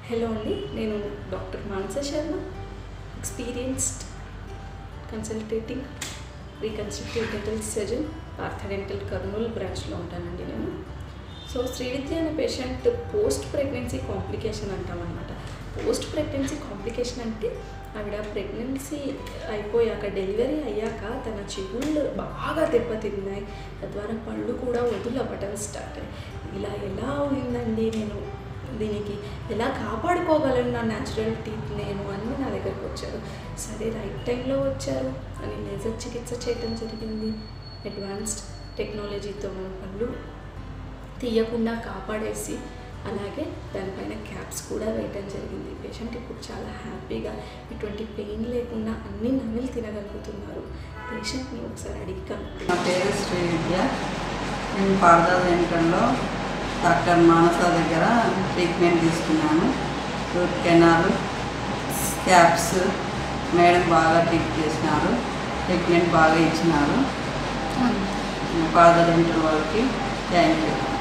Hello అండి నేను doctor Manasa Sharma experienced consultating reconstructive dental surgeon Partha dental Kurnool బ్రాంచ్లో ఉంటానండి నేను సో శ్రీవిద్య అనే పేషెంట్ పోస్ట్ ప్రెగ్నెన్సీ కాంప్లికేషన్ అంటామన్నమాట పోస్ట్ ప్రెగ్నెన్సీ కాంప్లికేషన్ అంటే ఆవిడ ప్రెగ్నెన్సీ అయిపోయాక డెలివరీ అయ్యాక తన చెవుళ్ళు బాగా దెబ్బతిన్నాయి తద్వారా పళ్ళు కూడా వదులవ్వటం స్టార్ట్ అయ్యాయి ఇలా ఎలా అయిందండి నేను దీనికి ఎలా కాపాడుకోగలను నా న్యాచురల్ టీత్ నేను అని నా దగ్గరకు వచ్చారు సరే రైట్ టైంలో వచ్చారు అని లేజర్ చికిత్స చేయడం జరిగింది అడ్వాన్స్డ్ టెక్నాలజీతో మన పళ్ళు తీయకుండా కాపాడేసి అలాగే దానిపైన క్యాప్స్ కూడా వేయటం జరిగింది పేషెంట్ ఇప్పుడు చాలా హ్యాపీగా ఎటువంటి పెయిన్ లేకుండా అన్ని నమిలి తినగలుగుతున్నారు పేషెంట్ని ఒకసారి అడిగి కనుక్కుందాం. నా పేరు శ్రీవిద్య నేను పార్దా సెంటర్లో డాక్టర్ మానస దగ్గర ట్రీట్మెంట్ తీసుకున్నాను రూట్ కెనాల్ క్యాప్స్ మేడం బాగా ట్రీట్ చేసినారు ట్రీట్మెంట్ బాగా ఇచ్చినారు పార్దా డెంటల్ వాళ్ళకి థ్యాంక్ యూ